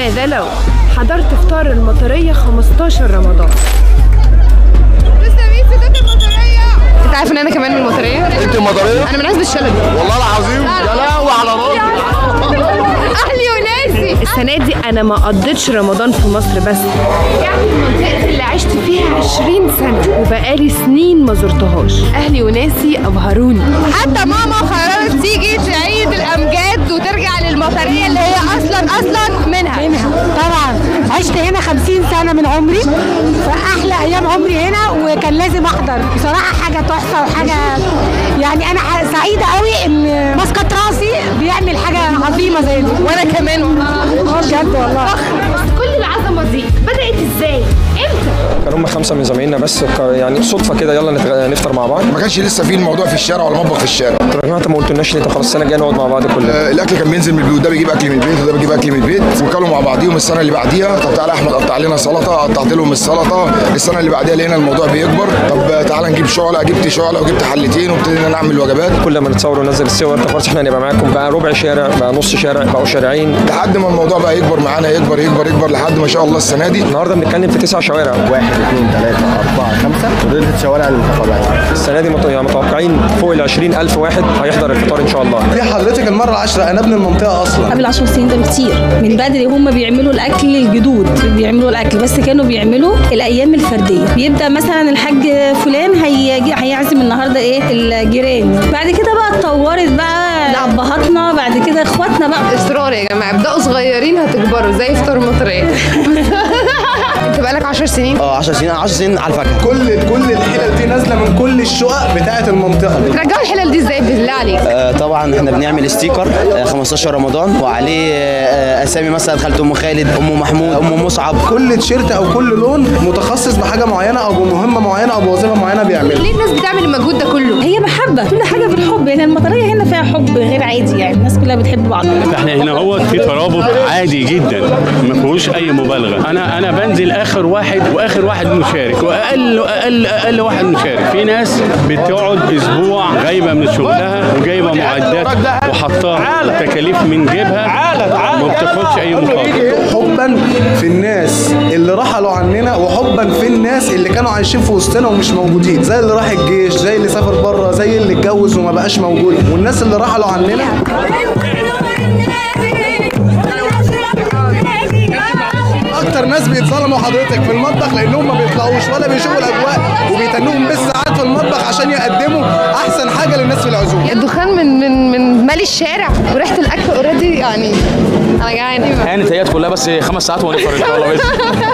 ماذا لو حضرت افطار المطريه 15 رمضان لسه مين ستات المطريه انت عارف ان انا كمان من المطريه انت المطريه انا من عزب الشلبي والله العظيم يا لهوي على راسي اهلي وناسي السنه دي انا ما قضيتش رمضان في مصر بس يعني المنطقه اللي عشت فيها 20 سنه وبقالي سنين ما زرتهاش اهلي وناسي ابهروني حتى ماما قررت تيجي تعيد الامجاد وترجع للمطريه اللي هي اصلا اصلا منها منها طبعا عشت هنا 50 سنه من عمري فاحلى ايام عمري هنا وكان لازم احضر بصراحه حاجه تحفه وحاجه يعني انا ح- سعيده قوي ان مسقط راسي بيعمل حاجه عظيمه زي دي وانا كمان اه بجد والله كل العظمه دي بدات ازاي امتى كان هم خمسه من زمايلنا بس ك- يعني صدفه كده يلا نتغ- نفطر مع بعض ما كانش لسه في الموضوع في الشارع ولا مطبخ في الشارع طب يا جماعه انت ما قلتلناش ليه طب خلاص السنه الجايه نقعد مع بعض كلنا آه، الاكل كان بينزل من البيوت ده بيجيب اكل من البيت وده بيجيب اكل من البيت وكلوا مع بعضيهم السنه اللي بعديها طب تعالى يا احمد قطع لنا سلطه قطعت لهم السلطه السنه اللي بعديها لقينا الموضوع بيكبر طب آه، تعالى نجيب شعله جبت شعله وجبت حلتين وابتدينا نعمل وجبات كل ما نتصور وننزل الصور طب خلاص احنا هنبقى معاكم بقى ربع شارع بقى نص شارع بقوا شارعين لحد ما الموضوع بقى يكبر معانا يكبر يكبر يكبر لحد ما شاء الله السنه دي النهارده بنتكلم في تسع شوارع واحد اثنين ثلاثة أربعة خمسة ودول الشوارع المتفرعين السنه دي مت- يعني متوقعين فوق ال 20000 واحد هيحضر الفطار ان شاء الله دي حضرتك المره العاشره انا ابن المنطقه اصلا قبل 10 سنين ده بكتير من بدري هم بيعملوا الاكل الجدود بيعملوا الاكل بس كانوا بيعملوا الايام الفرديه بيبدا مثلا الحاج فلان هيجي هيعزم النهارده ايه الجيران بعد كده بقى اتطورت بقى لابهاتنا بعد كده اخواتنا بقى اصرار يا جماعه ابداوا صغيرين هتكبروا زي فطار المطريه انت بقالك 10 سنين اه 10 سنين 10 سنين على الفاكهة كل كل الحلل دي نازله من كل الشقق بتاعه المنطقه دي رجعوا الحلل دي ازاي بالله عليك آه طبعا احنا بنعمل ستيكر آه 15 رمضان وعليه آه اسامي مثلا خالة ام خالد ام محمود ام مصعب كل تيشيرت او كل لون متخصص بحاجه معينه او بمهمه معينه او بوظيفه معينه بيعملها ليه الناس بتعمل المجهود ده كله هي محبه كل حاجه بالحب يعني المطريه هنا فيها حب غير عادي يعني الناس كلها بتحب بعضها احنا هنا هو في ترابط عادي جدا ما فيهوش اي مبالغه انا انا بنزل اخر واحد واخر واحد مشارك واقل اقل اقل واحد مشارك في ناس بتقعد اسبوع غايبه من شغلها وجايبه معدات وحاطه تكاليف من جيبها ما بتاخدش اي مقابل حبا في الناس اللي رحلوا عننا وحبا في الناس اللي كانوا عايشين في وسطنا ومش موجودين زي اللي راح الجيش زي اللي سافر بره زي اللي اتجوز وما بقاش موجود والناس اللي رحلوا عننا اكتر ناس بيتظلموا حضرتك في المطبخ لانهم ما بيطلعوش ولا بيشوفوا الاجواء وبيتنوهم بالساعات في المطبخ عشان يقدموا احسن حاجه للناس في العزوم الدخان من من من مالي الشارع وريحه الاكل اوريدي يعني انا جعانه هانت هي كلها بس خمس ساعات ونفطر ان شاء الله بس